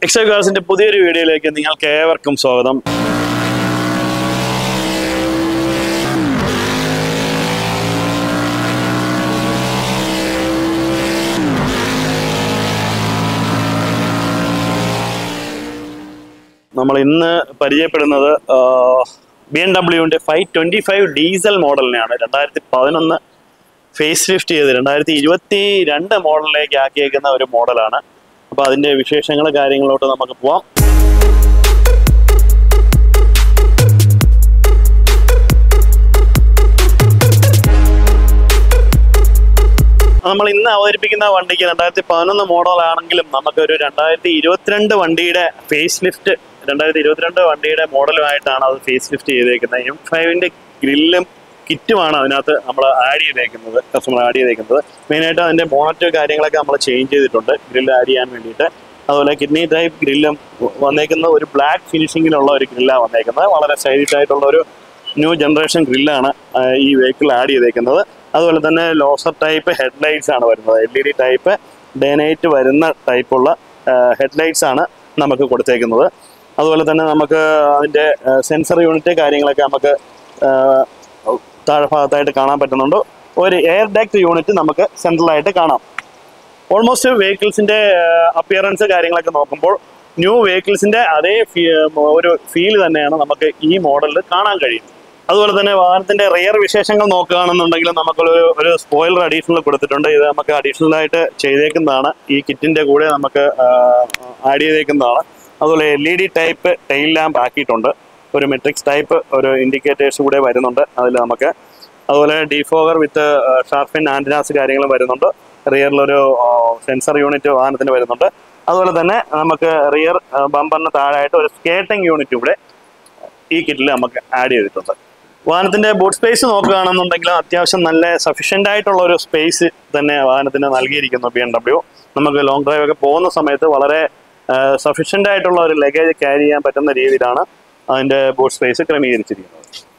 extra കാർസിന്റെ പുതിയൊരു വീഡിയോയിലേക്ക് നിങ്ങൾക്ക് ഏവർക്കും സ്വാഗതം നമ്മൾ ഇന്ന് പരിചയപ്പെടുന്നത് ബി എം ഡബ്ല്യുവിന്റെ ഫൈവ് ട്വന്റി ഫൈവ് ഡീസൽ മോഡലിനെയാണ് രണ്ടായിരത്തി പതിനൊന്ന് ഫേസ് ലിഫ്റ്റ് ചെയ്ത് രണ്ടായിരത്തി ഇരുപത്തി രണ്ട് മോഡലിലേക്ക് ആക്കിയേക്കുന്ന ഒരു മോഡലാണ് അപ്പോൾ അതിന്റെ വിശേഷങ്ങൾ കാര്യങ്ങളോട്ട് നമുക്ക് പോവാം നമ്മൾ ഇന്ന് അവതരിപ്പിക്കുന്ന വണ്ടിക്ക് രണ്ടായിരത്തി പതിനൊന്ന് മോഡലാണെങ്കിലും നമുക്കൊരു രണ്ടായിരത്തി ഇരുപത്തിരണ്ട് വണ്ടിയുടെ ഫേസ് ലിഫ്റ്റ് രണ്ടായിരത്തി ഇരുപത്തിരണ്ട് വണ്ടിയുടെ മോഡലുമായിട്ടാണ് അത് ഫേസ് ലിഫ്റ്റ് ചെയ്തേക്കുന്നത് എം ഫൈവിന്റെ ഗ്രില്ലും കിറ്റുമാണ് അതിനകത്ത് നമ്മൾ ആഡ് ചെയ്തേക്കുന്നത് കസ്റ്റമർ ആഡ് ചെയ്തേക്കുന്നത് മെയിനായിട്ട് അതിന്റെ ബോണറ്റ് കാര്യങ്ങളൊക്കെ നമ്മൾ ചേഞ്ച് ചെയ്തിട്ടുണ്ട് ഗ്രില്ല് ആഡ് ചെയ്യാൻ വേണ്ടിയിട്ട് അതുപോലെ കിഡ്നി ടൈപ്പ് ഗ്രില്ലും വന്നേക്കുന്ന ഒരു ബ്ലാക്ക് ഫിനിഷിങ്ങിലുള്ള ഒരു ഗ്രില്ലാണ് വന്നേക്കുന്നത് വളരെ സ്റ്റൈലിഷ് ആയിട്ടുള്ള ഒരു ന്യൂ ജനറേഷൻ ഗ്രില്ലാണ് ഈ വെഹിക്കിൾ ആഡ് ചെയ്തേക്കുന്നത് അതുപോലെ തന്നെ ലോസർ ടൈപ്പ് ഹെഡ്ലൈറ്റ്സ് ആണ് വരുന്നത് L E D type day night വരുന്ന ടൈപ്പുള്ള ഹെഡ്ലൈറ്റ്സ് ആണ് നമുക്ക് കൊടുത്തേക്കുന്നത് അതുപോലെ തന്നെ നമുക്ക് അതിൻ്റെ സെൻസർ യൂണിറ്റ് കാര്യങ്ങളൊക്കെ നമുക്ക് ആ, താഴെ ഭാഗത്തായിട്ട് കാണാൻ പറ്റുന്നുണ്ട് ഒരു എയർ ഡാക്ട് യൂണിറ്റ് നമുക്ക് സെൻട്രലായിട്ട് കാണാം ഓൾമോസ്റ്റ് വെഹിക്കിൾസിന്റെ അപ്പിയറൻസ് കാര്യങ്ങളൊക്കെ നോക്കുമ്പോൾ ന്യൂ വെഹിക്കിൾസിന്റെ അതേ ഫീ- ഒരു ഫീൽ തന്നെയാണ് നമുക്ക് ഈ മോഡലിൽ കാണാൻ കഴിയും അതുപോലെ തന്നെ വാഹനത്തിന്റെ റിയർ വിശേഷങ്ങൾ നോക്കുകയാണെന്നുണ്ടെങ്കിൽ നമുക്കൊരു ഒരു സ്പോയിലർ അഡീഷണൽ കൊടുത്തിട്ടുണ്ട് ഇത് നമുക്ക് അഡീഷണൽ ആയിട്ട് ചെയ്തേക്കുന്നതാണ് ഈ കിറ്റിന്റെ കൂടെ നമുക്ക് ആഡ് ചെയ്തേക്കുന്നതാണ് അതുപോലെ L E D type tail lamp ആക്കിയിട്ടുണ്ട് ഒരു മെട്രിക്സ് ടൈപ്പ് ഒരു ഇൻഡിക്കേറ്റേഴ്സ് കൂടെ വരുന്നുണ്ട് അതിൽ നമുക്ക് അതുപോലെ ഡിഫോഗർ വിത്ത് ഷാർഫിൻ ആൻറ്റിനാസ് കാര്യങ്ങളും വരുന്നുണ്ട് റിയറിലൊരു സെൻസർ യൂണിറ്റ് വാഹനത്തിന് വരുന്നുണ്ട് അതുപോലെ തന്നെ നമുക്ക് റിയർ ബമ്പറിന് താഴെയായിട്ട് ഒരു സ്കേട്ടിംഗ് യൂണിറ്റ് കൂടെ ഈ കിറ്റിൽ നമുക്ക് ആഡ് ചെയ്തിട്ടുണ്ട് വാഹനത്തിന്റെ ബൂട്ട് സ്പേസ് നോക്കുകയാണെന്നുണ്ടെങ്കിൽ അത്യാവശ്യം നല്ല സഫീഷ്യൻ്റ് ആയിട്ടുള്ള ഒരു സ്പേസ് തന്നെ വാഹനത്തിന് നൽകിയിരിക്കുന്നു ബി എം ഡബ്ല്യു നമുക്ക് ലോങ് ഡ്രൈവ് ഒക്കെ പോകുന്ന സമയത്ത് വളരെ സഫീഷ്യൻ്റ് ആയിട്ടുള്ള ഒരു ലഗേജ് ക്യാരി ചെയ്യാൻ പറ്റുന്ന രീതിയിലാണ് അതിന്റെ ബൂട്ട് സ്പേസ് ക്രമീകരിച്ചിരിക്കുന്നത്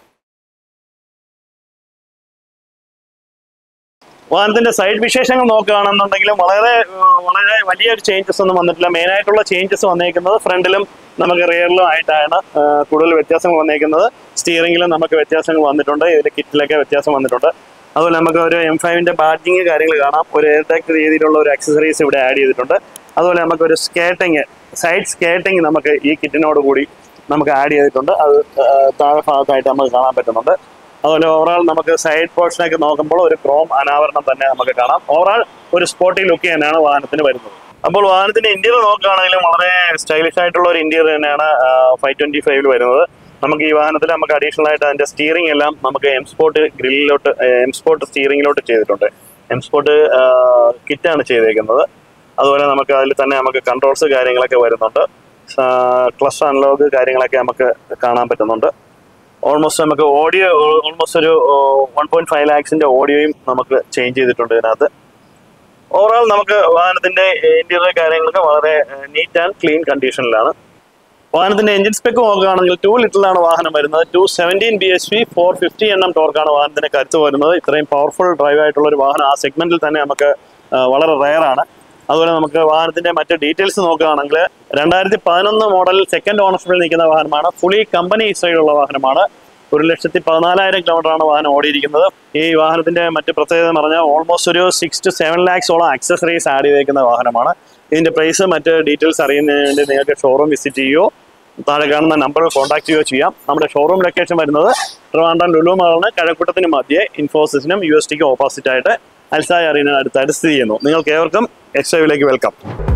വാഹനത്തിന്റെ സൈഡ് വിശേഷങ്ങൾ നോക്കുകയാണെന്നുണ്ടെങ്കിൽ വളരെ ഏർ, വളരെ വലിയൊരു ചേഞ്ചസ് ഒന്നും വന്നിട്ടില്ല മെയിൻ ആയിട്ടുള്ള ചേഞ്ചസ് വന്നേക്കുന്നത് ഫ്രണ്ടിലും നമുക്ക് റിയറിലും ആയിട്ടാണ് ഏർ, കൂടുതൽ വ്യത്യാസങ്ങൾ വന്നേക്കുന്നത് സ്റ്റിയറിംഗിലും നമുക്ക് വ്യത്യാസങ്ങൾ വന്നിട്ടുണ്ട് ഇതിന്റെ കിറ്റിലൊക്കെ വ്യത്യാസം വന്നിട്ടുണ്ട് അതുപോലെ നമുക്ക് ഒരു എം ഫൈവിന്റെ ബാറ്റിങ് കാര്യങ്ങൾ കാണാം ഒരു എയർ ടാക് രീതിയിലുള്ള ഒരു അക്സസറീസ് ഇവിടെ ആഡ് ചെയ്തിട്ടുണ്ട് അതുപോലെ നമുക്ക് ഒരു സ്കേട്ടിങ് സൈഡ് സ്കേട്ടിങ് നമുക്ക് ഈ കിറ്റിനോട് കൂടി നമുക്ക് ആഡ് ചെയ്തിട്ടുണ്ട് അത് ഏർ, താഴെ ഭാഗത്തായിട്ട് നമുക്ക് കാണാൻ പറ്റുന്നുണ്ട് അതുപോലെ ഓവറാൾ നമുക്ക് സൈഡ് പോർഷനൊക്കെ നോക്കുമ്പോൾ ഒരു ക്രോം അനാവരണം തന്നെ നമുക്ക് കാണാം ഓവറാൾ ഒരു സ്പോട്ടി ലുക്ക് തന്നെയാണ് വാഹനത്തിന് വരുന്നത് അപ്പോൾ വാഹനത്തിന്റെ ഇന്റീരിയർ നോക്കുകയാണെങ്കിലും വളരെ സ്റ്റൈലിഷ് ആയിട്ടുള്ള ഒരു ഇന്റീരിയർ തന്നെയാണ് ഫൈവ് ട്വന്റി ഫൈവിൽ വരുന്നത് നമുക്ക് ഈ വാഹനത്തിൽ നമുക്ക് അഡീഷണൽ ആയിട്ട് അതിന്റെ സ്റ്റിയറിംഗ് എല്ലാം നമുക്ക് എം സ്പോട്ട് ഗ്രില്ലിലോട്ട് എം സ്പോട്ട് സ്റ്റിയറിംഗിലോട്ട് ചെയ്തിട്ടുണ്ട് എം സ്പോട്ട് കിറ്റാണ് ചെയ്തേക്കുന്നത് അതുപോലെ നമുക്ക് അതിൽ തന്നെ നമുക്ക് കൺട്രോൾസ് കാര്യങ്ങളൊക്കെ വരുന്നുണ്ട് ക്ലസ് അൺലോഗ് കാര്യങ്ങളൊക്കെ നമുക്ക് കാണാൻ പറ്റുന്നുണ്ട് ഓൾമോസ്റ്റ് നമുക്ക് ഓഡിയോ ഓൾമോസ്റ്റ് ഒരു വൺ പോയിന്റ് ഫൈവ് ലാക്സിന്റെ ഓഡിയോയും നമുക്ക് ചേഞ്ച് ചെയ്തിട്ടുണ്ട് ഇതിനകത്ത് ഓവറോൾ നമുക്ക് വാഹനത്തിന്റെ ഇന്റീരിയർ കാര്യങ്ങളൊക്കെ വളരെ നീറ്റ് ആൻഡ് ക്ലീൻ കണ്ടീഷനിലാണ് വാഹനത്തിന്റെ എഞ്ചിൻ സ്പെക്ക് നോക്കുകയാണെങ്കിൽ ടു ലിറ്ററിലാണ് വാഹനം വരുന്നത് two seventeen B H P four fifty എണ്ണം ടോർക്കാണ് വാഹനത്തിന്റെ കരുത്ത് വരുന്നത് ഇത്രയും പവർഫുൾ ഡ്രൈവ് ആയിട്ടുള്ള ഒരു വാഹനം ആ സെഗ്മെന്റിൽ തന്നെ നമുക്ക് ആ, വളരെ റയർ ആണ് അതുപോലെ നമുക്ക് വാഹനത്തിന്റെ മറ്റ് ഡീറ്റെയിൽസ് നോക്കുകയാണെങ്കിൽ രണ്ടായിരത്തി പതിനൊന്ന് മോഡൽ സെക്കൻഡ് ഓണർഷിപ്പിൽ നിൽക്കുന്ന വാഹനമാണ് ഫുള്ളി കമ്പനി ഹിസ്റ്ററിയുള്ള വാഹനമാണ് ഒരു ലക്ഷത്തി പതിനാലായിരം കിലോമീറ്റർ ആണ് വാഹനം ഓടിയിരിക്കുന്നത് ഈ വാഹനത്തിന്റെ മറ്റ് പ്രത്യേകത എന്ന് പറഞ്ഞാൽ ഓൾമോസ്റ്റ് ഒരു സിക്സ് ടു സെവൻ ലാക്സോളം ആക്സസറീസ് ആഡ് ചെയ്തേക്കുന്ന വാഹനമാണ് ഇതിന്റെ പ്രൈസ് മറ്റ് ഡീറ്റെയിൽസ് അറിയുന്നതിന് വേണ്ടി നിങ്ങൾക്ക് ഷോറൂം വിസിറ്റ് ചെയ്യുകയോ താഴെ കാണുന്ന നമ്പറിൽ കോൺടാക്ട് ചെയ്യുകയോ ചെയ്യാം നമ്മുടെ ഷോറൂം ലൊക്കേഷൻ വരുന്നത് ട്രിവാൻഡ്രം ലുലു മാളിന് കഴക്കൂട്ടത്തിന് മധ്യേ ഇൻഫോസിസിനും യു എസ് ടിക്കും ഓപ്പോസിറ്റ് ആയിട്ട് അൽസായ അറിയുന്ന അടുത്തായിട്ട് സ്ഥിതി ചെയ്യുന്നു നിങ്ങൾക്ക് ഏവർക്കും എക്സ്ട്രാവിലേക്ക് വെൽക്കം